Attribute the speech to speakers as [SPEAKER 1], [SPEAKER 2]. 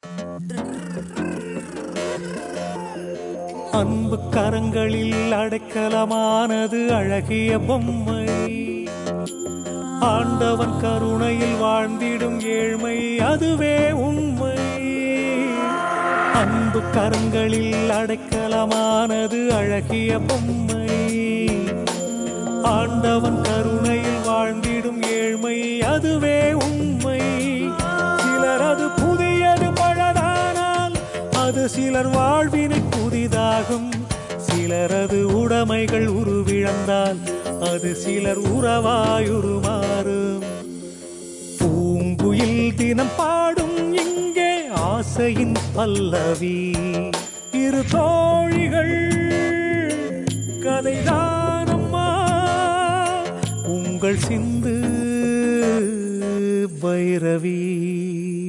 [SPEAKER 1] அன்பு கரங்களில் அடைக்கலமானது அழகிய பொம்மை ஆண்டவன் கருணையில் வாழ்ந்திடும் ஏழ்மை அதுவே உண்மை அன்பு கரங்களில் அடைக்கலமானது அழகிய பொம்மை ஆண்டவன் கருணையில் வாழ்ந்திடும் ஏழ்மை அதுவே உண்மை சிலர் அது புதியது பழதானால் அது சிலர் வாழ்வினை புதிதாகும் சிலரது உடைமைகள் உருவிழந்தால் அது சிலர் உறவாயுருமாறும் பூங்குயில் தினம் பாடும் இங்கே ஆசையின் பல்லவி இரு தோழிகள் கதைதானம்மா உங்கள் சிந்து பைரவி